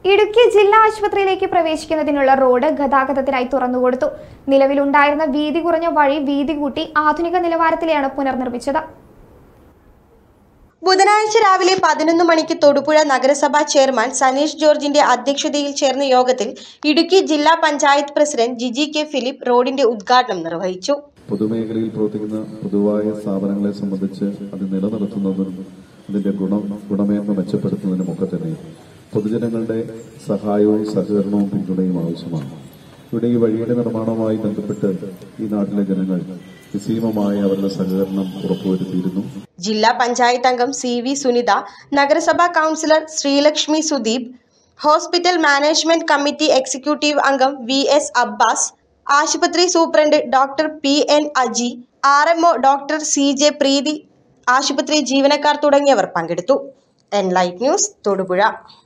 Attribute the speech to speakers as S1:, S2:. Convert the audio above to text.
S1: ഇടുക്കി ജില്ലാ ആശുപത്രിയിലേക്ക് പ്രവേശിക്കുന്നതിനുള്ള റോഡ് ഗതാഗതത്തിനായി തുറന്നുകൊടുത്തു നിലവിലുണ്ടായിരുന്ന വീതി കുറഞ്ഞ വഴി വീതി കൂട്ടി ആധുനിക നിലവാരത്തിലെയാണ് പുനർനിർമ്മിച്ചത്
S2: ബുധനാഴ്ച രാവിലെ പതിനൊന്ന് മണിക്ക് തൊടുപുഴ നഗരസഭാ ചെയർമാൻ സനീഷ് ജോർജിന്റെ അധ്യക്ഷതയിൽ ചേർന്ന യോഗത്തിൽ ഇടുക്കി ജില്ലാ panchayat president Jiji K Philip റോഡിന്റെ ഉദ്ഘാടനം നിർവഹിച്ചു
S3: പൊതുമേഖലയിൽ പ്രവർത്തിക്കുന്ന പൊതുവായ സ്ഥാപനങ്ങളെ സംബന്ധിച്ച് അത് നിലനിർത്തുന്നതിനും അതിന്റെ ഗുണം ഗുണമേന്മ മെച്ചപ്പെടുത്തുന്നതിനുമൊക്കെ തന്നെ പൊതുജനങ്ങളുടെ സഹായവും സഹകരണവും പിന്തുണയും ആവശ്യമാണ് ഇവിടെ ഈ വഴിയുടെ നിർമ്മാണവുമായി ബന്ധപ്പെട്ട് ഈ നാട്ടിലെ ജനങ്ങൾ നിസ്സീമമായ അവരുടെ സഹകരണം ഉറപ്പുവരുത്തിയിരുന്നു
S2: ജില്ലാ പഞ്ചായത്ത് അംഗം സി വി സുനിത നഗരസഭാ councillor Sreelakshmi Sudeep hospital management committee executive അംഗം വി എസ് അബ്ബാസ് ആശുപത്രി superintendent doctor P N Aji R MO doctor C J Preethi ആശുപത്രി ജീവനക്കാർ തുടങ്ങിയവർ പങ്കെടുത്തു എൻ ലൈറ്റ് ന്യൂസ് തൊടുപുഴ